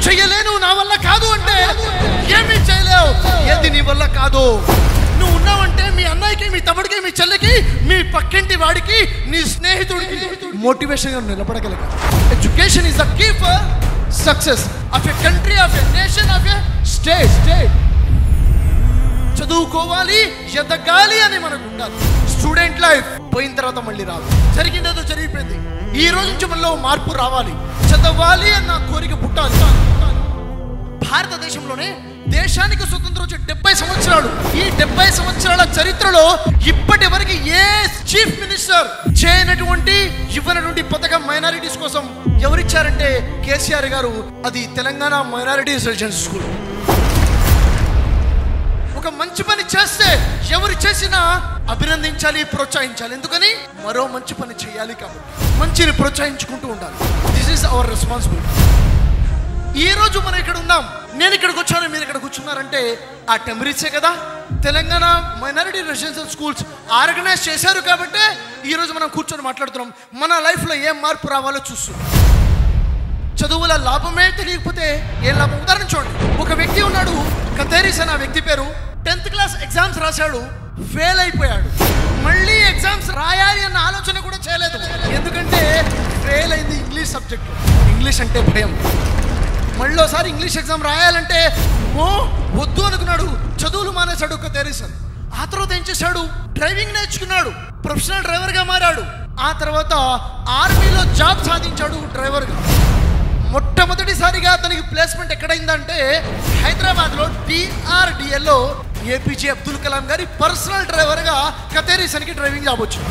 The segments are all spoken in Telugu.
చెయ్యలేను నా వల్ల కాదు అంటే ఏమీ చేయలేవు ఏది నీ వల్ల కాదు నువ్వు ఉన్నావంటే మీ అన్నయ్యకి మీ తమ్ముడికి మీ చెల్లికి మీ పక్కింటి వాడికి నీ స్నేహితుడికి మోటివేషన్గా నిలబడగలగ education is the key for success of a country of a nation of a state state చదువుకోవాలి ఎదగాలి అని మనకు ఉండాలి స్టూడెంట్ లైఫ్ పోయిన తర్వాత మళ్ళీ రాదు జరిగిందేదో జరిగిపోయింది ఈ రోజు నుంచి మనలో మార్పు రావాలి చదవాలి అన్న కోరిక పుట్టాలి భారతదేశంలోనే దేశానికి స్వతంత్రం వచ్చి డెబ్బై సంవత్సరాలు ఈ డెబ్బై సంవత్సరాల చరిత్రలో ఇప్పటి వరకు ఏ చీఫ్ మినిస్టర్ చేయనటువంటి ఇవ్వనటువంటి పథకం మైనారిటీస్ కోసం ఎవరిచ్చారంటే కేసీఆర్ గారు అది తెలంగాణ మైనారిటీ రెసిడెన్షియల్ స్కూల్ ఒక మంచి పని చేస్తే ఎవరు చేసినా అభినందించాలి ప్రోత్సహించాలి ఎందుకని మరో మంచి పని చేయాలి కాబట్టి మంచిని ప్రోత్సహించుకుంటూ ఉండాలి దిస్ ఈస్ అవర్ రెస్పాన్సిబిలిటీ ఈ రోజు మనం ఇక్కడ ఉన్నాం నేను ఇక్కడికి వచ్చాను మీరు ఇక్కడ కూర్చున్నారంటే ఆ టెంబరీసే కదా Telangana minority residential schools organise చేశారు కాబట్టి ఈ రోజు మనం కూర్చొని మాట్లాడుతున్నాం మన లైఫ్లో ఏం మార్పు రావాలో చూస్తున్నాం చదువుల లాభమే తెలియకపోతే ఏం లాభం ఉదాహరణ చూడండి ఒక వ్యక్తి ఉన్నాడు కతేరిస్ అనే ఆ వ్యక్తి పేరు టెన్త్ క్లాస్ ఎగ్జామ్స్ రాశాడు ఫెయిల్ అయిపోయాడు మళ్ళీ ఎగ్జామ్స్ రాయాలి అన్న ఆలోచన కూడా చేయలేదు ఎందుకంటే ఫెయిల్ అయింది ఇంగ్లీష్ సబ్జెక్ట్ ఇంగ్లీష్ అంటే భయం మళ్ళీసారి ఇంగ్లీష్ ఎగ్జామ్ రాయాలంటే ఓ వద్దు అనుకున్నాడు చదువులు మానేశాడు కతేరిసన్ ఆ తర్వాత ఏం చేశాడు డ్రైవింగ్ నేర్చుకున్నాడు ప్రొఫెషనల్ డ్రైవర్గా మారాడు ఆ తర్వాత ఆర్మీలో జాబ్ సాధించాడు డ్రైవర్గా మొట్టమొదటిసారిగా అతనికి ప్లేస్మెంట్ ఎక్కడైందంటే హైదరాబాద్లో డిఆర్డిఎల్లో ఏపీజే అబ్దుల్ కలాం గారి పర్సనల్ డ్రైవర్గా కతేరీసన్కి డ్రైవింగ్ జాబ్ వచ్చింది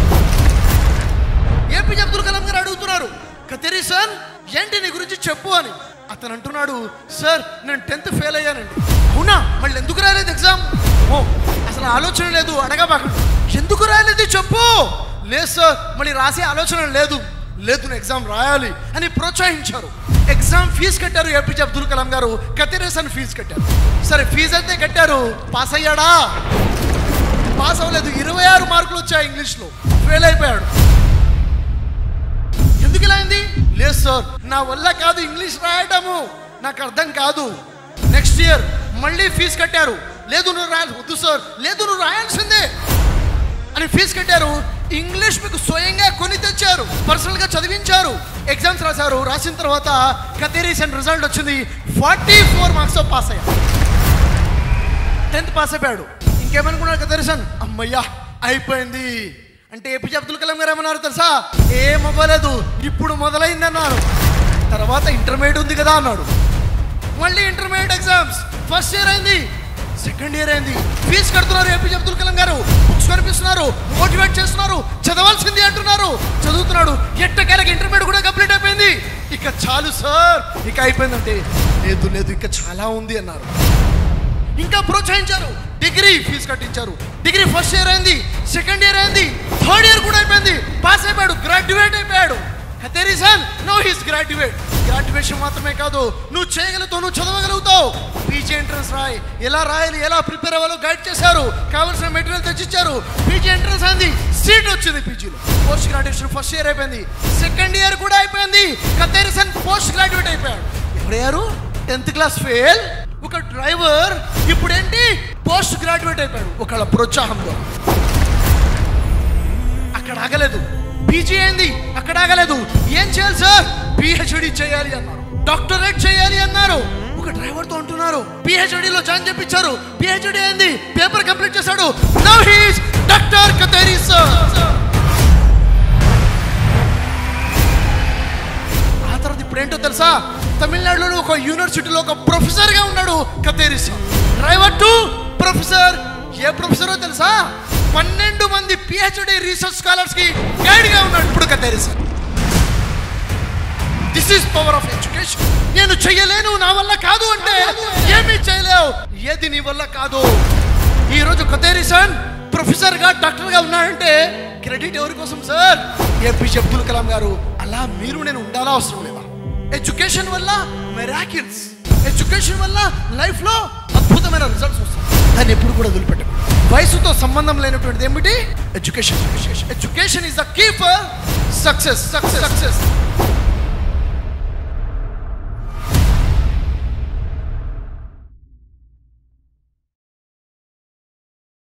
ఏపీజే అబ్దుల్ కలాం గారు అడుగుతున్నారు కతేరీసన్ ఏంటి నీ గురించి చెప్పు అని అతను అంటున్నాడు సార్ నేను టెన్త్ ఫెయిల్ అయ్యానండి అవునా మళ్ళీ ఎందుకు రాలేదు ఎగ్జామ్ ఓ అసలు ఆలోచన లేదు అడగబాకండి ఎందుకు రాలేదు చెప్పు లేదు సార్ మళ్ళీ రాసే ఆలోచన లేదు లేదు నేను ఎగ్జామ్ రాయాలి అని ప్రోత్సహించారు ఎగ్జామ్ ఫీజు కట్టారు ఏపీజే అబ్దుల్ కలాం గారు కతిరేసన్ ఫీజు కట్టారు సరే ఫీజు అయితే కట్టారు పాస్ అయ్యాడా పాస్ అవ్వలేదు ఇరవై ఆరు మార్కులు వచ్చాయి ఇంగ్లీష్లో ఫెయిల్ అయిపోయాడు ఎందుకు ఇలా అయింది లేదు సార్ నా వల్ల కాదు ఇంగ్లీష్ రాయటము నాకు అర్థం కాదు నెక్స్ట్ ఇయర్ మళ్ళీ ఫీజు కట్టారు లేదు నువ్వు రాయాలి వద్దు సార్ లేదు నువ్వు రాయాల్సిందే అని ఫీజు కట్టారు ఇంగ్లీష్ మీకు స్వయంగా కొని తెచ్చారు పర్సనల్ గా చదివించారు ఎగ్జామ్స్ రాశారు రాసిన తర్వాత కతేరీసన్ రిజల్ట్ వచ్చింది ఫార్టీ ఫోర్ మార్క్స్ పాస్ అయ్యారు టెన్త్ పాస్ అయిపోయాడు ఇంకేమనుకున్నాడు కతేరీసన్ అమ్మయ్యా అయిపోయింది అంటే ఏపీజే అబ్దుల్ కలాం గారు ఏమన్నారు తెలుసా ఏం అవ్వలేదు ఇప్పుడు మొదలైంది అన్నారు తర్వాత ఇంటర్మీడియట్ ఉంది కదా అన్నాడు మళ్ళీ ఇంటర్మీడియట్ ఎగ్జామ్స్ ఫస్ట్ ఇయర్ అయింది సెకండ్ ఇయర్ అయింది ఫీజు కడుతున్నారు ఏపీజే అబ్దుల్ కలాం గారు బుక్స్ కనిపిస్తున్నారు మోటివేట్ చేస్తున్నారు చదవాల్సింది అంటున్నారు చదువుతున్నాడు ఎట్టకేలకు ఇంటర్మీడియట్ కూడా కంప్లీట్ అయిపోయింది ఇక చాలు సార్ ఇక అయిపోయిందంటే లేదు లేదు ఇంకా చాలా ఉంది అన్నారు ఇంకా ప్రోత్సహించారు డిగ్రీ ఫీజు కట్టించారు డిగ్రీ ఫస్ట్ ఇయర్ అయింది సెకండ్ ఇయర్ అయింది థర్డ్ ఇయర్ కూడా అయిపోయింది పాస్ అయిపోయాడు గ్రాడ్యుయేట్ అయిపోయాడు Kathiresan no his graduate graduation మాత్రమే కాదు నువ్వు చేయగలుగుతావు నువ్వు చదవగలుగుతావు పీజీ ఎంట్రన్స్ రాయి ఎలా రాయాలి ఎలా ప్రిపేర్ అవ్వాలో గైడ్ చేశారు కావాల్సిన మెటీరియల్ తెచ్చిచ్చారు పీజీ ఎంట్రన్స్ అయింది సీట్ వచ్చింది పీజీలో పోస్ట్ గ్రాడ్యుయేషన్ ఫస్ట్ ఇయర్ అయిపోయింది సెకండ్ ఇయర్ కూడా అయిపోయింది కతేరిసన్ పోస్ట్ గ్రాడ్యుయేట్ అయిపోయాడు ఎప్పుడయ్యారు టెన్త్ క్లాస్ ఫెయిల్ ఒక డ్రైవర్ ఇప్పుడు ఏంటి పోస్ట్ గ్రాడ్యుయేట్ అయిపోయాడు ఒకళ్ళ ప్రోత్సాహంలో అక్కడ ఆగలేదు పీజీ అయింది అక్కడ ఆగలేదు ఏం చేయాలి సార్ పిహెచ్డి చేయాలి అన్నారు డాక్టరేట్ చేయాలి అన్నారు ఒక డ్రైవర్ తో అంటున్నారు PhD లో జాయిన్ చేపించారు పిహెచ్డి అయింది పేపర్ కంప్లీట్ చేశాడు now he's doctor Katheri sir ఆ తర్వాత ఇప్పుడు ఏంటో తెలుసా తమిళనాడులో ఒక యూనివర్సిటీలో ఒక ప్రొఫెసర్ గా ఉన్నాడు Katheri sir driver to professor ఏ ప్రొఫెసరో తెలుసా పన్నెండు మంది పిహెచ్డి రీసెర్చ్ స్కాలర్స్ కి గైడ్ గా ఉన్నాడు ఇప్పుడు Katheri sir this is power of education నేను చెయ్యలేను నా వల్ల కాదు అంటే ఏమీ చేయలేవు ఏది నీ వల్ల కాదు ఈ రోజు కతేరిసన్ ప్రొఫెసర్ గా డాక్టర్ గా ఉన్నాడంటే క్రెడిట్ ఎవరి కోసం సార్ ఏపీజే అబ్దుల్ కలాం గారు అలా మీరు నేను ఉండాలా అవసరం లేదా ఎడ్యుకేషన్ వల్ల మెరాకిల్స్ ఎడ్యుకేషన్ వల్ల లైఫ్ లో అద్భుతమైన రిజల్ట్స్ వస్తాయి దాన్ని ఎప్పుడు కూడా వదిలిపెట్టకు వయసుతో సంబంధం లేనటువంటిది ఏమిటి education education education is the key for success success success